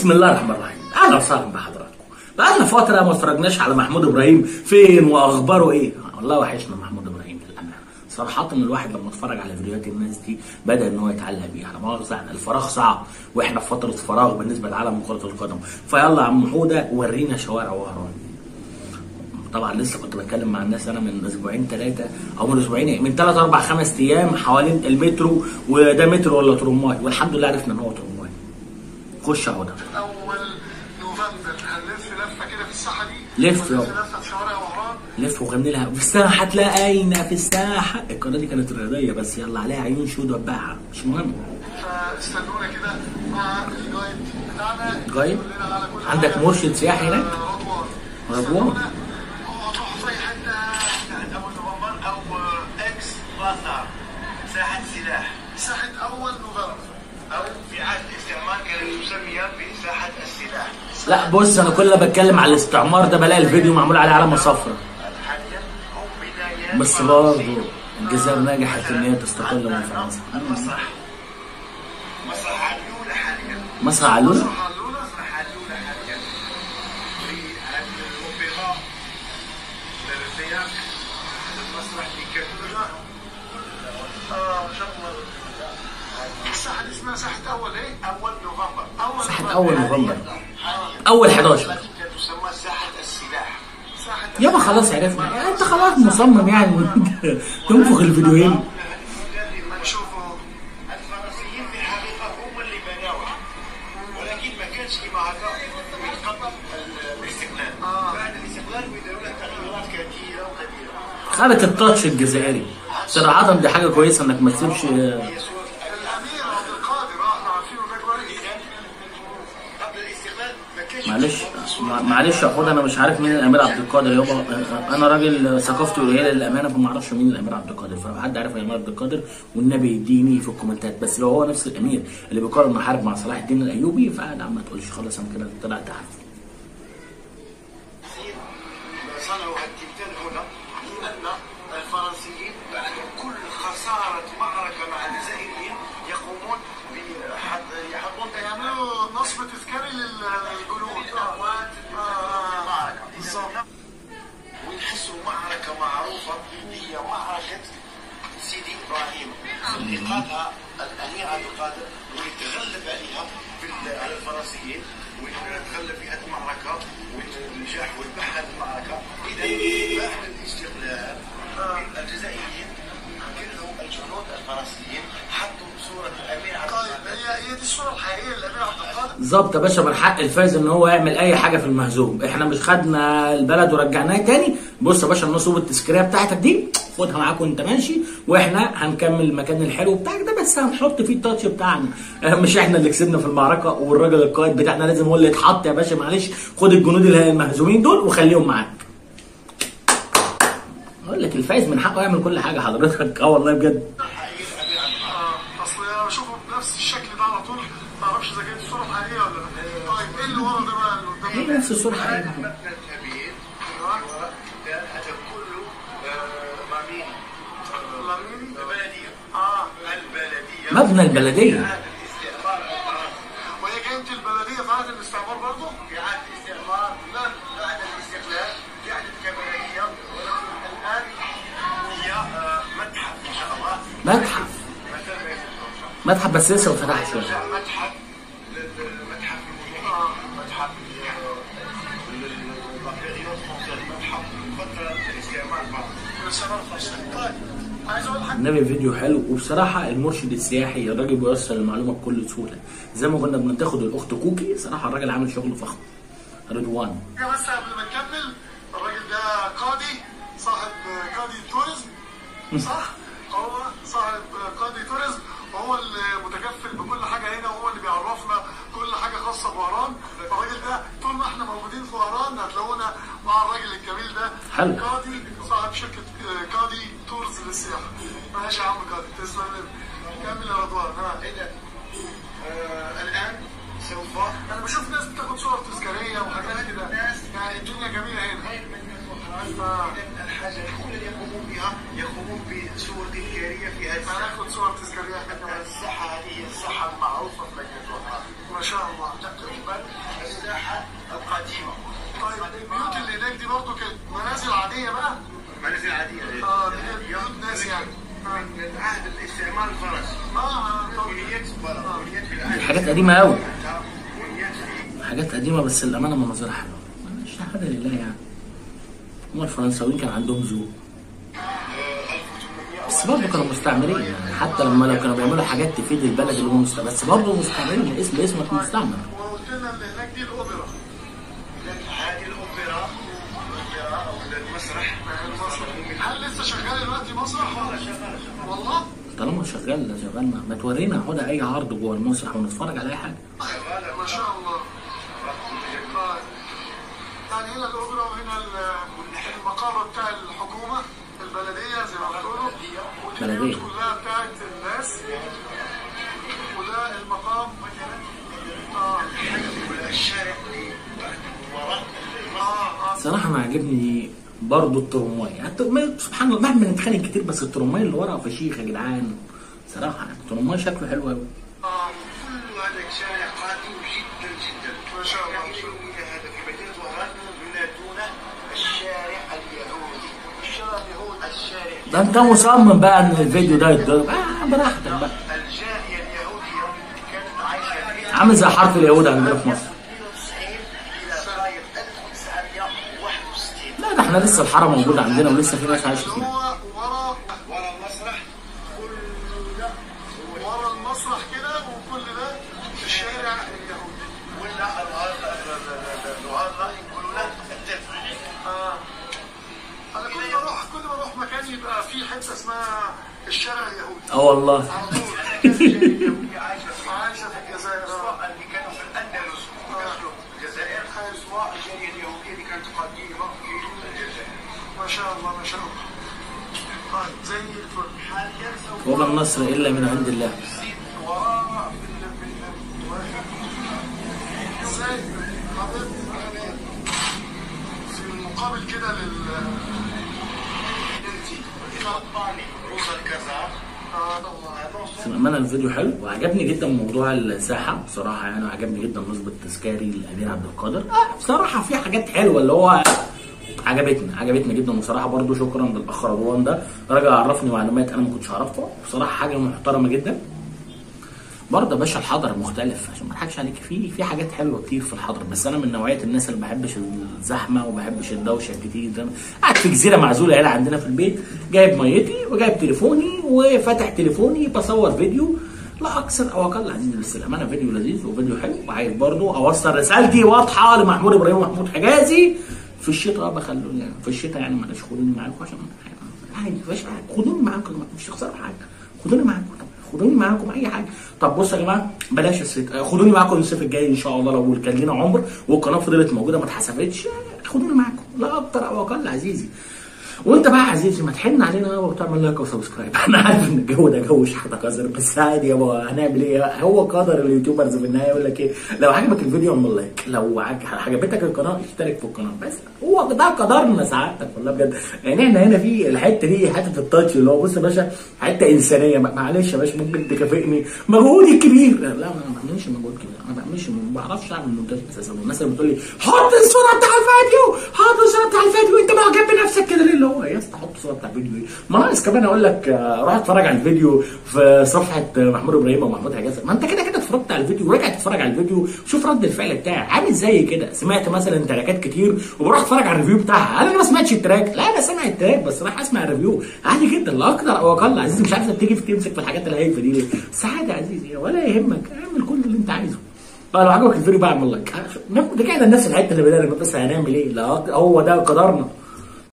بسم الله الرحمن الرحيم اهلا وسهلا بحضراتكم بقالنا فتره ما اتفرجناش على محمود ابراهيم فين واخباره ايه والله وحشنا محمود ابراهيم للامانه صراحة الواحد لما اتفرج على فيديوهات الناس دي بدأ ان هو يتعلق بيها، لا مؤاخذة يعني الفراغ صعب واحنا في فترة فراغ بالنسبة لعالم كرة القدم، فيلا يا عم حودة ورينا شوارع وهران. طبعا لسه كنت بتكلم مع الناس انا من اسبوعين ثلاثه او من اسبوعين إيه؟ من ثلاث اربع خمس ايام حوالين المترو وده مترو ولا ترماي والحمد لله عرفنا ان هو ترماي. خش اهو ده. اول نوفمبر هنلف لفه كده في الساحه دي لف يابا. ونلف لفه في شوارع وهران لف وغني لها في الساحه تلاقينا في الساحه القناه دي كانت رياضيه بس يلا عليها عيون شود وباعها مش مهم فاستنونا كده مع الجايد بتاعنا جايد؟ يقول لنا على كل عندك حاجة. مرشد سياحي هناك؟ آه، رضوان رضوان. استنونا. اه تروحوا في اي حته ساحة أول نوفمبر أو إكس بازار ساحة سلاح ساحه اول نوفمبر أو في عهد الاستعمار كانت تسمي بساحة السلاح لا بص انا كل ما بتكلم على الاستعمار ده بلاقي الفيديو معمول عليه علامه صفراء حاليا هم بدايات بس برضه الجزائر نجحت ان هي تستقل من فرنسا المسرح مسرح علولة حاليا مصر علونا حلونا مسرح علولة حاليا في عهد الأوبرا للرياض المسرح اللي كان اه شغل الساحه دي اسمها ساحه اول ايه؟ أول نوفمبر اول ساحه اول نوفمبر حاليا اول 11 كانت تسمى ساحة السلاح ساحه يابا خلاص عرفنا انت خلاص مصمم يعني تنفخ الفيديوهين ما شوفوا الفرنسيين في الحقيقة هم اللي بنوها ولكن ما كانش كما هكا من قبل الاستقلال بعد الاستقلال بدأوا لها تغييرات كثيرة وكثيرة خدت التاتش الجزائري صراحة دي حاجة كويسة انك ما تسيبش هي صورة الامير عبد القادر اه احنا عارفينه ده كويس قبل الاستقلال ما كانش معلش مع- معلش يا اخويا انا مش عارف مين الامير عبد القادر يابا انا راجل ثقافتي قليله للامانه فما اعرفش مين الامير عبد القادر فلو حد عارف الامير عبد القادر والنبي يديني في الكومنتات بس لو هو نفس الامير اللي بيقارن محارب مع صلاح الدين الايوبي فانا ما تقولش خلاص انا كده طلعت عارف صنعوا التمثال هنا لأن الفرنسيين بعد كل خسارة معركة مع الجزائريين يقومون بحط يحطون يعملوا نصب تذكاري للجنود أموات آه. المعركة بالظبط ويحسوا معركة معروفة هي معركة سيدي إبراهيم اللي قادها الأمير عبد القادر ويتغلب عليها في ال- على الفرنسيين ويتغلب في هذه المعركة والنجاح والبحث هذه المعركة إذا بعد الاستقلال الجزائريين كلهم الجنود الفرنسيين حطوا صورة الأمير عبد طيب القادر هي هي دي الصوره الحقيقيه للامير عبد القادر بالظبط يا باشا من حق الفايز ان هو يعمل اي حاجه في المهزوم احنا مش خدنا البلد ورجعناه تاني بص يا باشا النصوب التذكاريه بتاعتك دي خدها معاك وانت ماشي واحنا هنكمل المكان الحلو بتاعك ده بس هنحط فيه التاتش بتاعنا اه، مش احنا اللي كسبنا في المعركه والراجل القائد بتاعنا لازم هو اللي يتحط يا باشا معلش خد الجنود اللي المهزومين دول وخليهم معاك اقول لك الفايز من حقه يعمل كل حاجه حضرتك اه والله بجد اه اصل انا بشوفه بنفس الشكل ده على طول ما اعرفش اذا كانت الصوره الحقيقيه ولا لا طيب ايه اللي ورا ده بقى اللي قدام هي نفس الصوره حقيقيه المبنى الكبير وراء كان هذا كله آه، مامين لامين البلدية اه البلدية مبنى البلديه عهد الاستعمار الفرنسي وهي كانت البلديه في عهد الاستعمار برضه في عهد الاستعمار لا بعد الاستقلال في عهد الكبرية ولكن الآن هي آه، متحف إن شاء الله متحف مثلا ما يسمى متحف بس لسه ما فتحش شويه متحف المتحف اه متحف البريود فرنسي متحف فترة الاستعمار الفرنسي الاستعمار الفرنسي طيب عايز اقول حاجه النبي فيديو حلو وبصراحه المرشد السياحي الراجل بيوصل المعلومه بكل سهوله زي ما كنا بنتاخد الاخت كوكي صراحه الراجل عامل شغل فخم رضوان حاجة بس قبل ما نكمل الراجل ده قاضي صاحب قاضي توريزم صح؟ هو صاحب قاضي توريزم وهو اللي متكفل بكل حاجة هنا وهو اللي بيعرفنا كل حاجة خاصة بوهران الراجل ده طول ما احنا موجودين في وهران هتلاقونا مع الراجل الجميل ده حلو. قاضي صاحب شركة آه، قاضي تورز للسياحة ماشي يا عم قاضي تسلم لنا كمل يا رضوان ها إذا آه، الآن سوف انا بشوف ناس بتاخد صور تذكارية وحاجات كده يعني الدنيا جميلة هنا آه. إذا الحاجة الأولى اللي يقومون بها يقومون بصور تذكارية في هذه الساحة هناخد صور تذكارية احنا كمان الساحة هذه هي الساحة المعروفة في مدينة وهران ما شاء الله تقريبا مع الفرس اه طب بنيت بلا بنيت في دي الآن حاجات قديمه قوي بنيت في حاجات قديمه بس الامانه مناظرها حلوه الشهاده لله يعني هم الفرنساويين كان عندهم ذوق بس برضه كانوا مستعمرين يعني حتى لما لو كانوا بيعملوا حاجات تفيد البلد اللي هم مستعمرين بس برضه مستعمرين اسم اسمك مستعمر وقلت لنا اللي هناك دي الاوبرا هذه الأوبرا الأوبرا أو المسرح هل لسه شغال دلوقتي مسرح ولا والله طالما شغال شغال ما, ما تورينا هدى اي عرض جوه المسرح ونتفرج على اي حاجه ما شاء الله طيب. يعني هنا الاوبرا وهنا ال- المقابر بتاع الحكومه البلديه زي ما بتقولوا والبيوت بلدية. كلها بتاعت الناس وده المقام اه الشارع اللي وراء اه اه صراحه انا عاجبني برضه الترماي يعني الترماي سبحان الله مهما نتخانق كتير بس الترماي اللي ورا فشيخ يا جدعان صراحه يعني الترماي شكله حلو قوي اه كل هذا الشارع قديم جدا جدا ما شاء الله. يقولون إلى هذا في مدينة وهران ينادونه الشارع اليهودي الشارع اليهودي الشارع ده انت مصمم بقى ان الفيديو ده يتضرب آه براحتك بقى الجالية اليهودية كانت عايشة في عامل زي حرف اليهود عندنا في مصر 92 إلى فبراير 1961 لا ده احنا لسه الحاره موجوده عندنا ولسه في ناس عايشه اللي فيها هو ورا ورا المسرح كل ده ورا المسرح كده وكل ده في الشارع اليهودي ولا النهارده يقولوا له الدفع اه انا كل ما اروح كل ما اروح مكان يبقى في حته اسمها الشارع اليهودي اه والله على طول اليهودية عايشة في عايشه في الجزائر آه. سواء اللي كانوا في الاندلس وكانوا في الجزائر سواء الجاليه اليهوديه اللي كانت قديمه في الجزائر. ما شاء الله ما شاء الله طيب زي الفل حاليا سوف وما النصر الا من عند الله نزيد وراء في ال- في ال- ازاي حضرتك في المقابل كده لل انت تفضلي روز الكذا اه طبعا بس الامانه الفيديو حلو وعجبني جدا موضوع الساحه بصراحه يعني وعجبني جدا نسبه تذكاري لامير عبد القادر آه بصراحه في حاجات حلوه اللي هو عجبتني عجبتني جدا وصراحه برضو شكرا للاخ رضوان ده راجل عرفني معلومات انا ما كنتش اعرفها بصراحه حاجه محترمه جدا برضه يا باشا الحضر مختلف عشان ما اضحكش عليك في في حاجات حلوه كتير في الحضر بس انا من نوعيه الناس اللي ما بحبش الزحمه وما بحبش الدوشه الكتير ده قاعد في جزيره معزوله هنا عندنا في البيت جايب ميتي وجايب تليفوني وفاتح تليفوني بصور فيديو لا اكثر او اقل عزيزي بس الامانه فيديو لذيذ وفيديو حلو وعايز برضه اوصل رسالتي واضحه لمحمود ابراهيم ومحمود حجازي في الشتاء بخلوني يعني في الشتاء يعني معلش خدوني معاكم عشان عادي يا باشا خدوني معاكم مش تخسروا حاجه خدوني معاكم طب خدوني معاكم اي حاجه طب بصوا يا جماعه بلاش الصيف آه، خدوني معاكم الصيف الجاي ان شاء الله لو كان لنا عمر والقناه فضلت موجوده ما اتحسبتش آه، خدوني معاكم لا اكتر او اقل عزيزي وانت بقى يا عزيزي ما تحن علينا وتعمل لايك وسبسكرايب انا عارف ان الجو ده جو شحت قذر بس عادي يابا هنعمل ايه هو قدر اليوتيوبرز في النهايه يقول لك ايه لو عجبك الفيديو اعمل لايك لو عج- عجبتك القناه اشترك في القناه بس هو ده قدرنا سعادتك والله بجد يعني احنا هنا في الحته دي حته التاتش اللي هو بص يا باشا حته انسانيه ما- معلش يا باشا ممكن تكافئني مجهودي كبير لا انا ما بعملش مجهود كبير انا ما بعملش ما بعرفش اعمل مونتاج اساسا والناس اللي بتقول لي حط الصوره بتاع الفيديو حط الصوره بتاع الفيديو انت معجب بنفسك كده ليه اللي هو يا اسطى حط الصوره بتاع الفيديو ايه ما ناقص كمان اقول لك آه، روح اتفرج على الفيديو في صفحه آه، محمود ابراهيم ومحمود حجازي ما انت كده كده اتفرجت على الفيديو ورجع تتفرج على الفيديو شوف رد الفعل بتاعي عامل زي كده سمعت مثلا تراكات كتير وبروح اتفرج على الريفيو بتاعها انا ما سمعتش التراك لا انا سامع التراك بس راح اسمع الريفيو عادي جدا لا اقدر او اقل عزيزي مش عارف تيجي تمسك في الحاجات الهايفه دي ليه بس عادي يا عزيزي ولا يهمك اعمل كل اللي انت عايزه اه لو عجبك الفيديو بقى اعمل لايك ده كده الناس الحته اللي بدأنا بس هنعمل ايه لا هو ده قدرنا